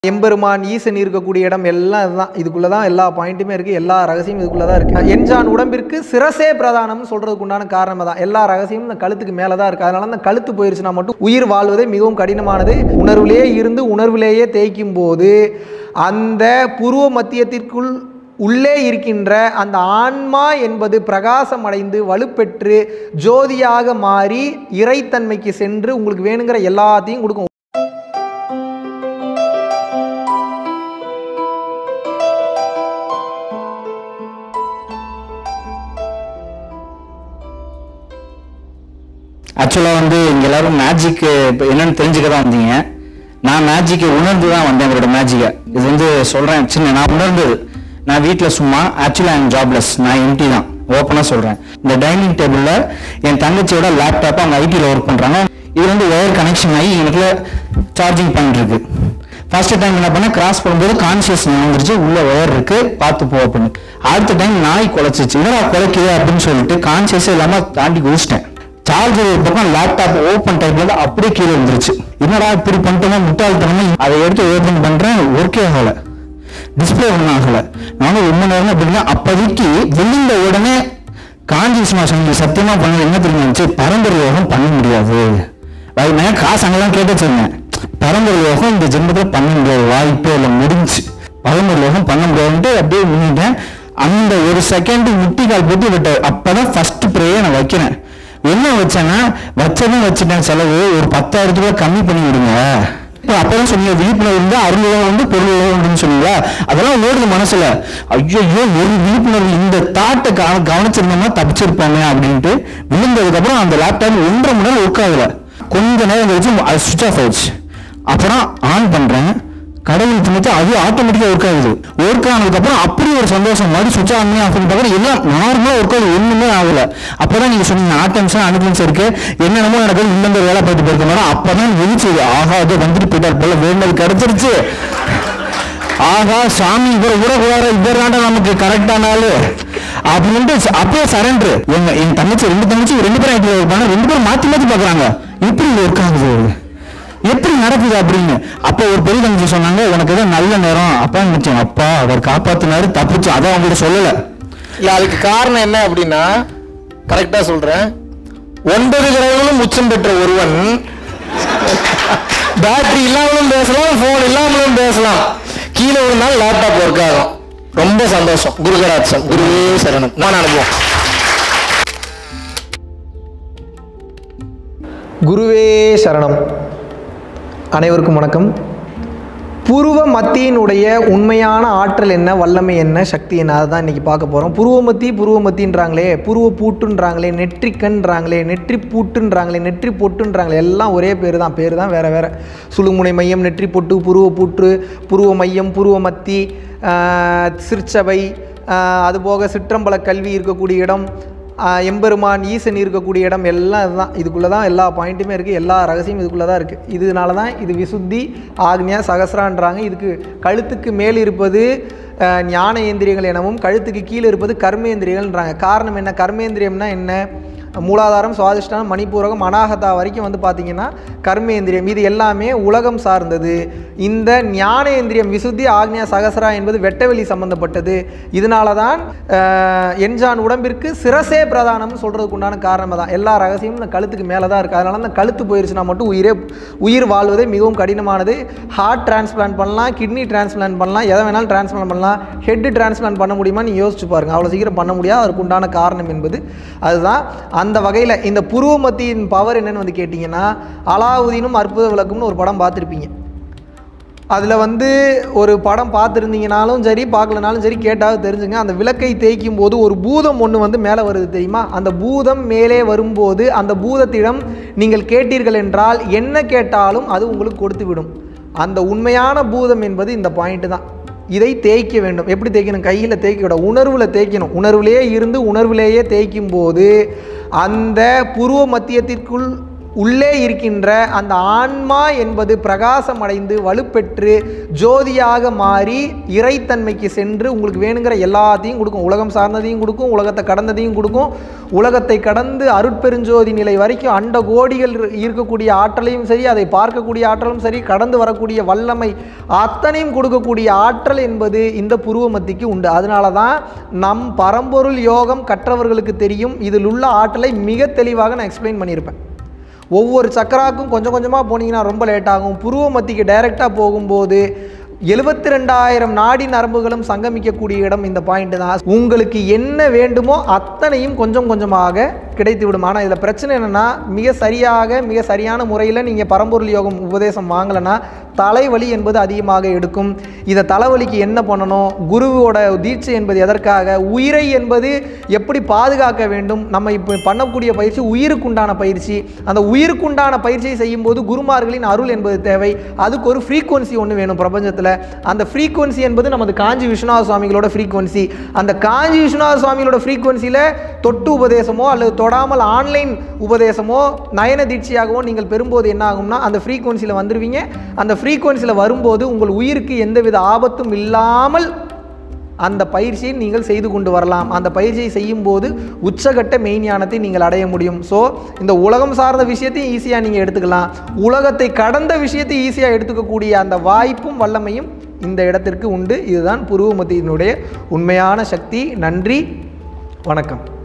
எம்பெருமான் ஈசன் இருக்கக்கூடிய இடம் எல்லாம் இதுதான் இதுக்குள்ள தான் எல்லா பாயிண்ட்டுமே இருக்குது எல்லா ரகசியமும் இதுக்குள்ள தான் இருக்குது என்ஜான் உடம்பிற்கு சிரசே பிரதானம்னு சொல்கிறதுக்கு உண்டான காரணம் தான் எல்லா ரகசியமும் இந்த கழுத்துக்கு மேலே தான் இருக்குது அதனால அந்த கழுத்து போயிருச்சுன்னா மட்டும் உயிர் வாழ்வதே மிகவும் கடினமானது உணர்விலேயே இருந்து உணர்விலேயே தேய்க்கும் போது அந்த புருவ மத்தியத்திற்குள் உள்ளே இருக்கின்ற அந்த ஆன்மா என்பது பிரகாசம் அடைந்து வலுப்பெற்று ஜோதியாக மாறி இறைத்தன்மைக்கு சென்று உங்களுக்கு வேணுங்கிற எல்லாத்தையும் கொடுக்கும் ஆக்சுவலாக வந்து இங்கே எல்லாரும் மேஜிக் இப்போ என்னன்னு தெரிஞ்சுக்க தான் வந்தீங்க நான் மேஜிக்கை உணர்ந்து தான் வந்தேன் அவரோட மேஜிக்கை இது வந்து சொல்கிறேன் சின்ன நான் உணர்ந்தது நான் வீட்டில் சும்மா ஆக்சுவலாக ஐம் ஜாப்லெஸ் நான் எம்டி தான் ஓப்பனாக சொல்கிறேன் இந்த டைனிங் டேபிளில் என் தங்கச்சியோட லேப்டாப் அவங்க ஐடியில் ஒர்க் பண்ணுறாங்க இது வந்து ஒயர் கனெக்ஷன் ஆகி எனக்கு சார்ஜிங் பண்ணிருக்கு ஃபர்ஸ்ட் டைம் என்ன பண்ண கிராஸ் பண்ணும்போது கான்சியஸ் வந்துருச்சு உள்ள ஒயர் இருக்கு பார்த்து போ அப்படின்னு அடுத்த டைம் நாய் குலைச்சிச்சு என்னடா குலைக்குது அப்படின்னு சொல்லிட்டு கான்சியஸே இல்லாம தாண்டி குதிச்சிட்டேன் சார்ஜர் ஒரு பக்கம் லேப்டாப் ஓப்பன் டைப்ல தான் அப்படியே கீழே வந்துருச்சு என்னடா இப்படி பண்ணிட்டோமா முட்டாள்தனமா அதை எடுத்து ஓப்பன் பண்றேன் ஒர்க்கே ஆகல டிஸ்பிளே ஒன்றும் ஆகல நானும் ரொம்ப நேரம் அப்படின்னா அப்போதைக்கு விழுந்த உடனே காஞ்சிஸ் நான் சொன்னது சத்தியமா பண்ணது என்ன தெரியுமா இருந்துச்சு பரம்பரை யோகம் பண்ண முடியாது அது நான் காசு அங்கெல்லாம் கேட்டு வச்சிருந்தேன் பரம்பரை யோகம் இந்த ஜென்மத்தில் பண்ண முடியாது வாய்ப்பே இல்லை முடிஞ்சு பரம்பரை யோகம் பண்ண முடியாதுன்ட்டு அப்படியே முன்னிட்டேன் அந்த ஒரு செகண்ட் முட்டி கால் போட்டு விட்ட அப்பதான் ஃபர்ஸ்ட் ப்ரேயே நான் வைக்கிறேன் என்ன வச்சேன்னா வச்சதும் வச்சுட்டேன் செலவு ஒரு பத்தாயிரத்து ரூபாய் கம்மி பண்ணி விடுங்க இப்போ அப்பதான் சொன்னீங்க விழிப்புணர்வு வந்து அருள் வந்து பொருள் உண்டுன்னு சொன்னீங்களா அதெல்லாம் ஓடுது மனசுல ஐயோ ஒரு விழிப்புணர்வு இந்த தாட்டை கவ கவனிச்சிருந்தோம்னா தப்பிச்சிருப்பாங்க அப்படின்ட்டு விழுந்ததுக்கு அப்புறம் அந்த லேப்டாப் ஒன்றரை மணி நேரம் ஒர்க் ஆகல கொஞ்ச நேரம் கழிச்சு அது சுவிச் ஆஃப் ஆயிடுச்சு அப்புறம் ஆன் பண்றேன் கடவுள் திணித்து அது ஆட்டோமேட்டிக்கா ஒர்க் ஆகுது ஒர்க் ஆனதுக்கு அப்புறம் அப்படி ஒரு சந்தோஷம் மாதிரி சுவிச் ஆன் பண்ணி ஆஃப் பண்ணி பார்க்குறேன் எல்லாம் நார்மலா ஒர்க் ஆகுது ஒண்ணுமே ஆகல அப்பதான் நீங்க சொன்னீங்க ஆட்டம்ஸ் அனுபவம்ஸ் இருக்கு என்னென்னமோ எனக்கு இல்லைன்ற வேலை பார்த்து போயிருக்க மேடம் அப்பதான் விழிச்சது ஆஹா அது வந்துட்டு போயிட்டார் போல வேண்டது கிடைச்சிருச்சு ஆகா சாமி இவர் உறவுவார இவர் தாண்டா நமக்கு கரெக்டான ஆளு அப்படின்ட்டு ச- அப்பவே சரண்டர் எங்க என் தங்கச்சி ரெண்டு தங்கச்சி ரெண்டு பேரும் ஐடியில் ஒர்க் பண்ண ரெண்டு பேரும் மாத்தி மாத்தி பாக்குறாங்க எப்படி ஒர்க் ஆகுது எப்படி நடக்குது அப்படின்னு அப்ப ஒரு பெரிய தங்கச்சி சொன்னாங்க உனக்கு ஏதோ நல்ல நேரம் அப்பா நினைச்சேன் அப்பா அவர் காப்பாத்தினாரு தப்பிச்சு அதான் அவங்கள்ட்ட சொல்லல இல்ல அதுக்கு காரணம் என்ன அப்படின்னா கரெக்டா சொல்றேன் ஒன்பது கிரகங்களும் உச்சம் பெற்ற ஒருவன் பேட்டரி இல்லாமலும் பேசலாம் போன் இல்லாமலும் பேசலாம் கீழே ஒரு நாள் லேப்டாப் ஒர்க் ஆகும் ரொம்ப சந்தோஷம் குருகராட்சம் குருவே சரணம் நான் அனுபவம் குருவே சரணம் அனைவருக்கும் வணக்கம் புருவ மத்தியினுடைய உண்மையான ஆற்றல் என்ன வல்லமை என்ன சக்தி என்ன அதை தான் இன்றைக்கி பார்க்க போகிறோம் புருவ மத்தி புருவ மத்தின்றாங்களே புருவ பூட்டுன்றாங்களே நெற்றிக்கன்றாங்களே நெற்றி பூட்டுன்றாங்களே நெற்றி பொட்டுன்றாங்களே எல்லாம் ஒரே பேர் தான் பேர் தான் வேறு வேறு சுழுமுனை மையம் நெற்றி பொட்டு புருவ பூற்று புருவ மையம் புருவ மத்தி ஆஹ், சிற்சபை ஆஹ், அதுபோக சிற்றம்பல கல்வி இருக்கக்கூடிய இடம் ஆஹ் எம்பெருமான் ஈசன் இருக்கக்கூடிய இடம் எல்லாம் இதுதான் இதுக்குள்ளே தான் எல்லா பாயிண்ட்டுமே இருக்குது எல்லா ரகசியமும் இதுக்குள்ளே தான் இருக்குது இதனால தான் இது விசுத்தி ஆக்னியா சகசிரான்றாங்க இதுக்கு கழுத்துக்கு மேல் இருப்பது ஆஹ் ஞானேந்திரியங்கள் எனவும் கழுத்துக்கு கீழே இருப்பது கர்மேந்திரியங்கள்ன்றாங்க காரணம் என்ன கர்மேந்திரியம்னா என்ன மூலாதாரம் சுவாதிஷ்டானம் மணிப்பூரகம் அனாகதா வரைக்கும் வந்து பார்த்திங்கன்னா கர்மேந்திரியம் இது எல்லாமே உலகம் சார்ந்தது இந்த ஞானேந்திரியம் விசுத்தி ஆக்னியா சகசரா என்பது வெட்டவெளி சம்பந்தப்பட்டது இதனால தான் ஆஹ், என்ஜான் உடம்பிற்கு சிரசே பிரதானம்னு சொல்கிறதுக்கு உண்டான காரணம் தான் எல்லா ரகசியமும் இந்த கழுத்துக்கு மேலே தான் இருக்குது அதனால அந்த கழுத்து போயிருச்சுன்னா மட்டும் உயிரே உயிர் வாழ்வதே மிகவும் கடினமானது ஹார்ட் டிரான்ஸ்பிளான்ட் பண்ணலாம் கிட்னி டிரான்ஸ்பிளான்ட் பண்ணலாம் எதை வேணாலும் டிரான்ஸ்பிளான்ட் பண்ணலாம் ஹெட் டிரான்ஸ்பிளான்ட் பண்ண முடியுமா நீ யோசிச்சு பாருங்க அவ்வளோ சீக்கிரம் பண்ண முடியாது அதுக்கு உண்டான காரணம் என்பது அதுதான் அந்த வகையில் இந்த புருவ மத்தியின் பவர் என்னன்னு வந்து கேட்டிங்கன்னா அலாவுதீனும் அற்புத விளக்கும்னு ஒரு படம் பார்த்துருப்பீங்க அதில் வந்து ஒரு படம் பார்த்துருந்தீங்கனாலும் சரி பார்க்கலனாலும் சரி கேட்டாவது தெரிஞ்சுங்க அந்த விளக்கை தேய்க்கும் போது ஒரு பூதம் ஒன்று வந்து மேலே வருது தெரியுமா அந்த பூதம் மேலே வரும்போது அந்த பூதத்திடம் நீங்கள் கேட்டீர்கள் என்றால் என்ன கேட்டாலும் அது உங்களுக்கு கொடுத்து விடும் அந்த உண்மையான பூதம் என்பது இந்த பாயிண்ட் தான் இதை தேய்க்க வேண்டும் எப்படி தேய்க்கணும் கையில் தேய்க்க விட உணர்வில் தேய்க்கணும் உணர்விலேயே இருந்து உணர்விலேயே தேய்க்கும் போது அந்த புருவ மத்தியத்திற்குள் உள்ளே இருக்கின்ற அந்த ஆன்மா என்பது பிரகாசம் அடைந்து வலுப்பெற்று ஜோதியாக மாறி இறைத்தன்மைக்கு சென்று உங்களுக்கு வேணுங்கிற எல்லாத்தையும் கொடுக்கும் உலகம் சார்ந்ததையும் கொடுக்கும் உலகத்தை கடந்ததையும் கொடுக்கும் உலகத்தை கடந்து அருட்பெருஞ்சோதி நிலை வரைக்கும் அண்ட கோடிகள் இரு- இருக்கக்கூடிய ஆற்றலையும் சரி அதை பார்க்கக்கூடிய ஆற்றலும் சரி கடந்து வரக்கூடிய வல்லமை அத்தனையும் கொடுக்கக்கூடிய ஆற்றல் என்பது இந்த புருவ மத்திக்கு உண்டு அதனால தான் நம் பரம்பொருள் யோகம் கற்றவர்களுக்கு தெரியும் இதில் உள்ள ஆற்றலை மிக தெளிவாக நான் எக்ஸ்பிளைன் பண்ணியிருப்பேன் ஒவ்வொரு சக்கராக்கும் கொஞ்சம் கொஞ்சமாக போனீங்கன்னா ரொம்ப லேட் ஆகும் புருவ மத்திக்கு டைரெக்டாக போகும்போது எழுபத்தி ரெண்டாயிரம் நாடி நரம்புகளும் சங்கமிக்கக்கூடிய இடம் இந்த பாயிண்ட் தான் உங்களுக்கு என்ன வேண்டுமோ அத்தனையும் கொஞ்சம் கொஞ்சமாக கிடைத்து விடும் ஆனால் இதில் பிரச்சனை என்னென்னா மிக சரியாக மிக சரியான முறையில் நீங்கள் பரம்பொருள் யோகம் உபதேசம் வாங்கலைன்னா தலைவலி என்பது அதிகமாக எடுக்கும் இதை தலைவலிக்கு என்ன பண்ணணும் குருவோட தீட்சை என்பது எதற்காக உயிரை என்பது எப்படி பாதுகாக்க வேண்டும் நம்ம இப்போ பண்ணக்கூடிய பயிற்சி உயிருக்குண்டான பயிற்சி அந்த உயிருக்குண்டான பயிற்சியை செய்யும்போது குருமார்களின் அருள் என்பது தேவை அதுக்கு ஒரு ஃப்ரீக்குவன்சி ஒன்று வேணும் பிரபஞ்சத்தில் அந்த ஃப்ரீக்குவன்சி என்பது நமது காஞ்சி விஸ்வநாத சுவாமிகளோட ஃப்ரீக்குவன்சி அந்த காஞ்சி விஸ்வநாத சுவாமிகளோட ஃப்ரீக்குவன்சியில் தொட்டு உபதேசமோ அல்லது தொடாமல் ஆன்லைன் உபதேசமோ நயன தீட்சையாகவோ நீங்கள் பெறும்போது என்ன ஆகும்னா அந்த ஃப்ரீக்குவன்சியில் வந்துடுவீங்க அந்த ஃப்ரீக்குவன்சியில் வரும்போது உங்கள் உயிருக்கு எந்தவித ஆபத்தும் இல்லாமல் அந்த பயிற்சியை நீங்கள் செய்து கொண்டு வரலாம் அந்த பயிற்சியை செய்யும்போது உச்சகட்ட மெய்ஞானத்தை நீங்கள் அடைய முடியும் ஸோ இந்த உலகம் சார்ந்த விஷயத்தையும் ஈஸியாக நீங்கள் எடுத்துக்கலாம் உலகத்தை கடந்த விஷயத்தை ஈஸியாக எடுத்துக்கக்கூடிய அந்த வாய்ப்பும் வல்லமையும் இந்த இடத்திற்கு உண்டு இதுதான் புருவமத்தியினுடைய உண்மையான சக்தி நன்றி வணக்கம்